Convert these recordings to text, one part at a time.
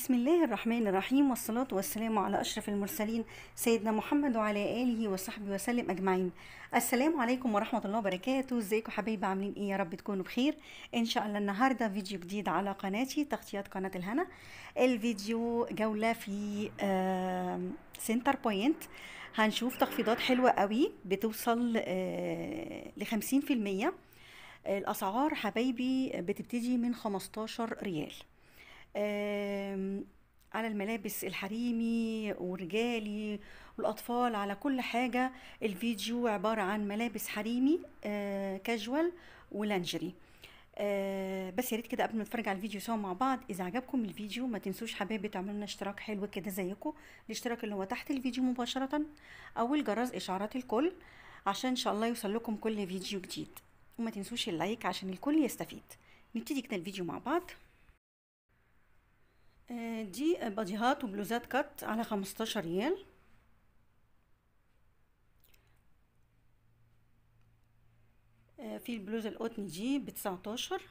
بسم الله الرحمن الرحيم والصلاة والسلام على أشرف المرسلين سيدنا محمد وعلى آله وصحبه وسلم أجمعين السلام عليكم ورحمة الله وبركاته ازيكم حبايبي عاملين ايه يا رب تكونوا بخير ان شاء الله النهاردة فيديو جديد على قناتي تغطيات قناة الهنا الفيديو جولة في آم، سنتر بوينت هنشوف تخفيضات حلوة قوي بتوصل ل خمسين في المية الأسعار حبايبي بتبتدي من 15 ريال آم، على الملابس الحريمي والرجالي والأطفال على كل حاجة الفيديو عبارة عن ملابس حريمي آه، كاجوال ولانجري آه، بس يا ريت كده قبل ما نتفرج على الفيديو سوا مع بعض اذا عجبكم الفيديو ما تنسوش حبايبي تعملوا لنا اشتراك حلو كده زيكم الاشتراك اللي هو تحت الفيديو مباشرة او الجرس اشعارات الكل عشان ان شاء الله يوصل لكم كل فيديو جديد وما تنسوش اللايك عشان الكل يستفيد نبتدي كده الفيديو مع بعض آه، دي باديهات وبلوزات كات على 15 ريال آه، في البلوزة القطن دي بتسعتاشر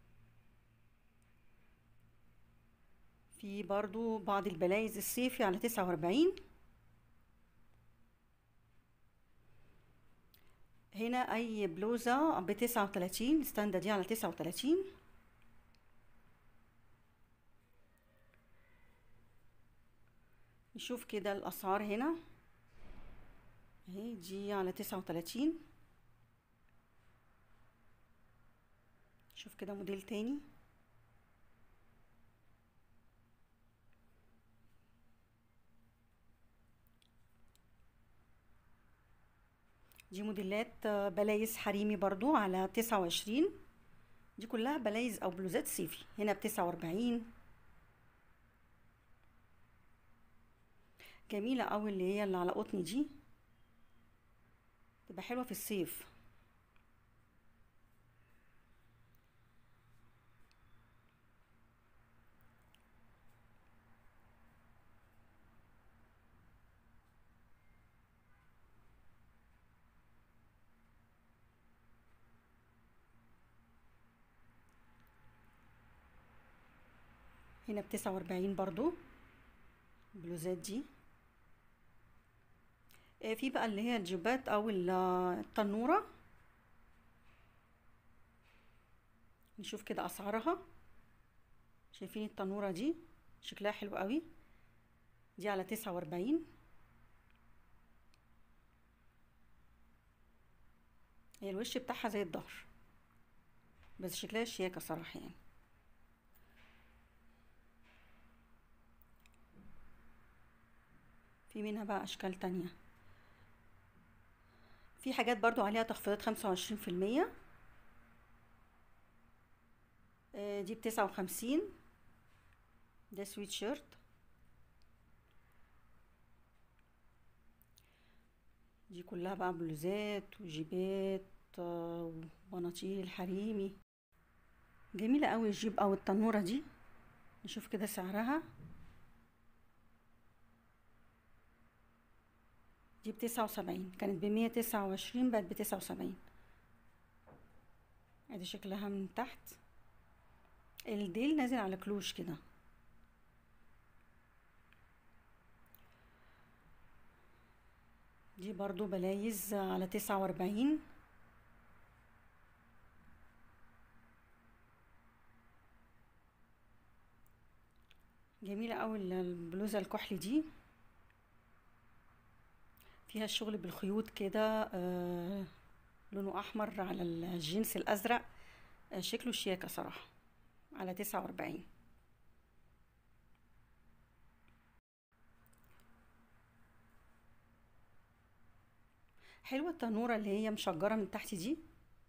في برضو بعض البلايز الصيفي على تسعة وأربعين هنا أي بلوزة بتسعة وتلاتين الستاندة دي على تسعة وتلاتين نشوف كده الأسعار هنا اهي دي على تسعة وتلاتين شوف كده موديل تاني دي موديلات آه، بلايز حريمي برضو على تسعة وعشرين دي كلها بلايز او بلوزات صيفي هنا بتسعة واربعين جميلة اوي اللي هي اللي على قطن دي تبقى حلوة في الصيف هنا بتسعة واربعين برضو البلوزات دي آه، في بقى اللي هي الجيبات او ال- التنورة نشوف كده اسعارها شايفين التنورة دي شكلها حلو قوي دي على تسعة واربعين هي الوش بتاعها زي الظهر بس شكلها شياكة صراحة يعني في منها بقى اشكال تانية في حاجات برضو عليها تخفيضات خمسة وعشرين في المية دي بتسعة وخمسين ده سويت شيرت دي كلها بقى بلوزات وجيبات آه، وبناطيل حريمي جميلة قوي الجيب او التنورة دي نشوف كده سعرها دي بتسعة وسبعين كانت بمية تسعة وعشرين بقت بتسعة وسبعين ادي شكلها من تحت الديل نازل على كلوش كده دي برضو بلايز على تسعة واربعين جميلة اوي ال- البلوزة الكحلي دي فيها الشغل بالخيوط كده آه لونه احمر على الجينز الازرق آه شكله شياكة صراحة على تسعة واربعين حلوة التنورة اللي هي مشجرة من تحت دي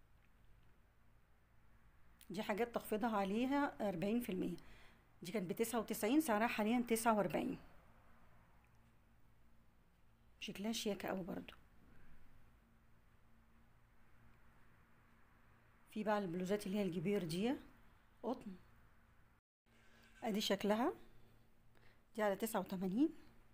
دي حاجات تخفيضها عليها أربعين في المية دي كانت بتسعة وتسعين سعرها حاليا تسعة واربعين شكلها شياكة أوي برضو في بقى البلوزات اللي هي الجبير دي قطن ادي شكلها دي على تسعة وتمانين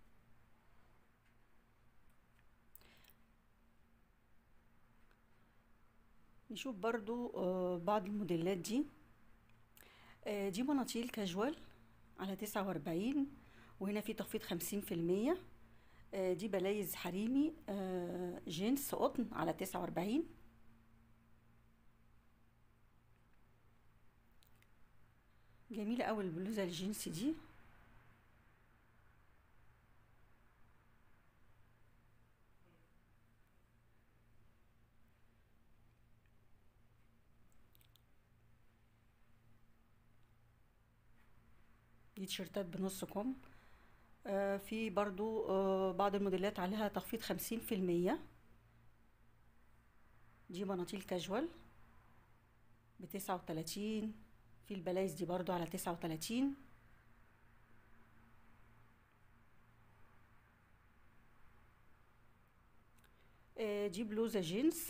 نشوف برضو آه، بعض الموديلات دي آه، دي مناطيل كاجوال على تسعة وأربعين وهنا في تخفيض خمسين في المية دي بلايز حريمي آه، جينز قطن على تسعة وأربعين جميلة أوي البلوزة الجينز دي دي تيشيرتات بنص كم آه في برضو آه بعض الموديلات عليها تخفيض خمسين في المية دي بناطيل كاجوال بتسعة وتلاتين في البلايز دي برضو على تسعة وتلاتين آه دي بلوزة جينز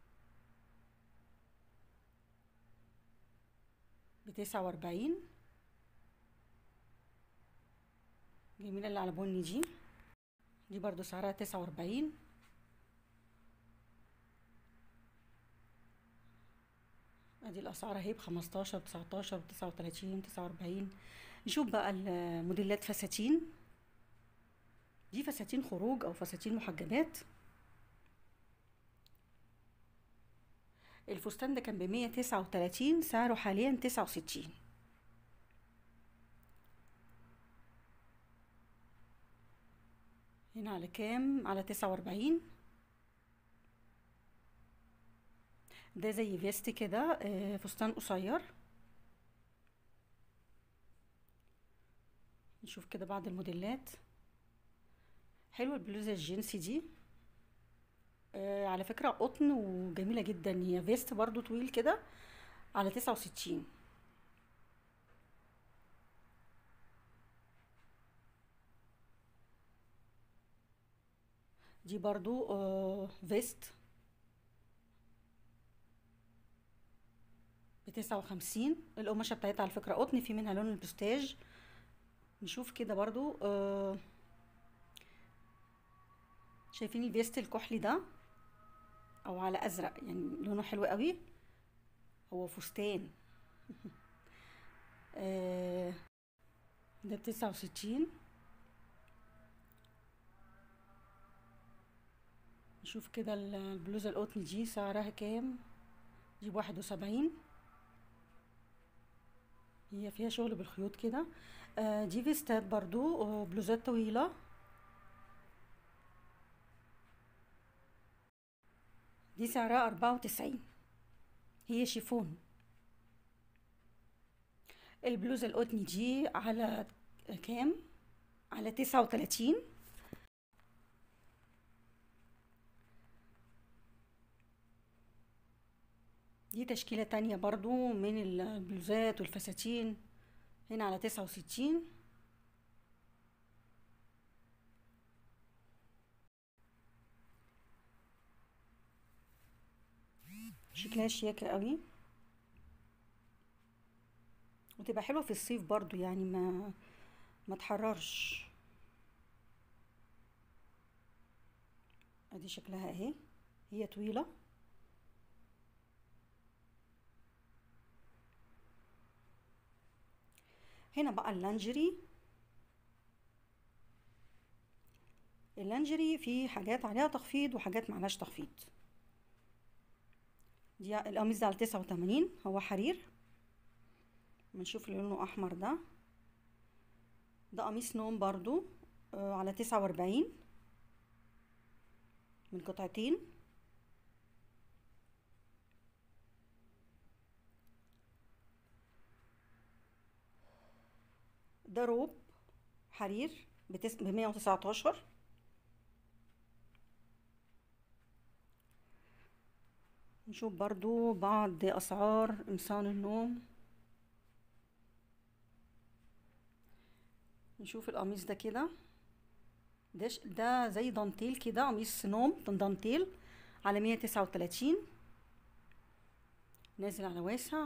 بتسعة وأربعين جميلة اللي على بني دي دي برضو سعرها تسعة وأربعين ادي الاسعار اهي بخمستاشر بتسعتاشر بتسعة وتلاتين تسعة وأربعين نشوف بقى الموديلات فساتين دي فساتين خروج او فساتين محجبات الفستان ده كان بمية تسعة وتلاتين سعره حاليا تسعة وستين هنا على كام على تسعة وأربعين ده زي فيست كده آه، فستان قصير نشوف كده بعض الموديلات حلوة البلوزة الجينسي دي آه، على فكرة قطن وجميلة جدا هي فيست برضو طويل كده على تسعة وستين دي برضو آه، فيست بتسعة وخمسين القماشة بتاعتها على فكرة قطن في منها لون البستاج نشوف كده برضو آه، شايفين الفيست الكحلي ده او على ازرق يعني لونه حلو قوي هو فستان آه، ده بتسعة وستين نشوف كده ال- البلوزة القطن دي سعرها كام دي بواحد وسبعين هي فيها شغل بالخيوط كده آه، دي فيستات برضو آه، بلوزات طويلة دي سعرها أربعة وتسعين هي شيفون البلوزة القطن دي على كام على تسعة وتلاتين دي تشكيلة تانية برضو من البلوزات والفساتين هنا على تسعة وستين شكلها شياكة قوي وتبقى حلوة في الصيف برضو يعني ما ما تحررش ادي شكلها اهي هي طويلة هنا بقى اللانجري اللانجري في حاجات عليها تخفيض وحاجات معلهاش تخفيض دي القميص ده على تسعة وتمانين هو حرير بنشوف اللي لونه احمر ده ده قميص نوم برضو آه، على تسعة واربعين من قطعتين ده روب حرير بتس... بمية وتسعتاشر نشوف برضو بعض أسعار قمصان النوم نشوف القميص ده كده ده ش- ده زي دانتيل كده قميص نوم من دانتيل على مية تسعة وتلاتين نازل على واسع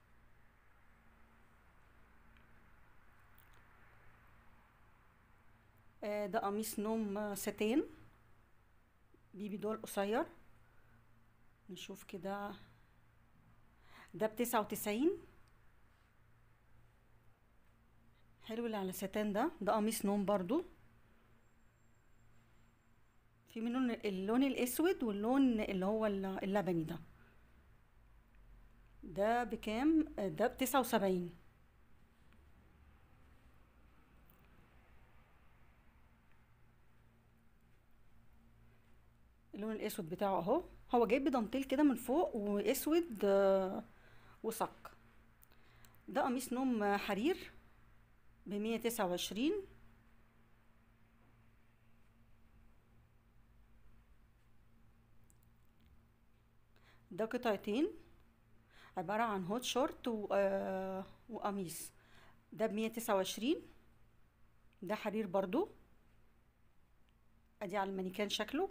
آه، ده قميص نوم آه، ستان بيبي دول قصير نشوف كده ده بتسعة وتسعين حلو اللي على ستان ده ده قميص نوم برضو في منه اللون الاسود واللون اللي هو اللبني ده ده بكام ده بتسعة وسبعين اللون الاسود بتاعه اهو هو جايب بدانتيل كده من فوق واسود آه، وصك ده قميص نوم حرير بمية تسعة وعشرين ده قطعتين عبارة عن هوت شورت و... آه، وقميص ده بمية تسعة وعشرين ده حرير برضو ادي على المانيكان شكله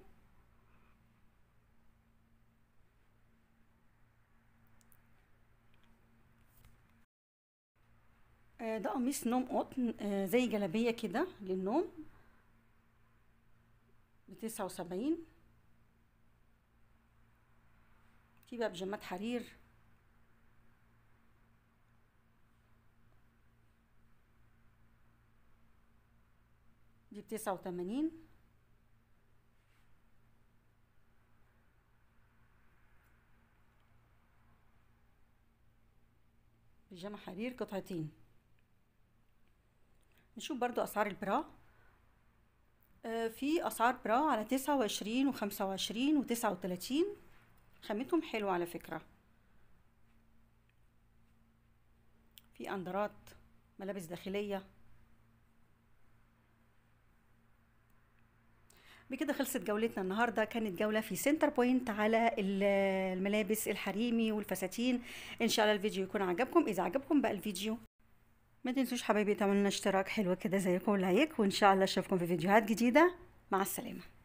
آه، ده قميص نوم قطن آه، زي جلابية كده للنوم بتسعة وسبعين في بقى بيجامات حرير دي بتسعة وتمانين بيجامة حرير قطعتين نشوف برضو أسعار البرا آه، في أسعار برا على تسعة وعشرين وخمسة وعشرين وتسعة وتلاتين خامتهم حلوة على فكرة في أندرات ملابس داخلية بكده خلصت جولتنا النهارده كانت جوله في سنتر بوينت على ال- الملابس الحريمي والفساتين ان شاء الله الفيديو يكون عجبكم اذا عجبكم بقى الفيديو ما تنسوش حبايبي تعملوا لنا اشتراك حلو كده زيكم ولايك وان شاء الله اشوفكم في فيديوهات جديده مع السلامه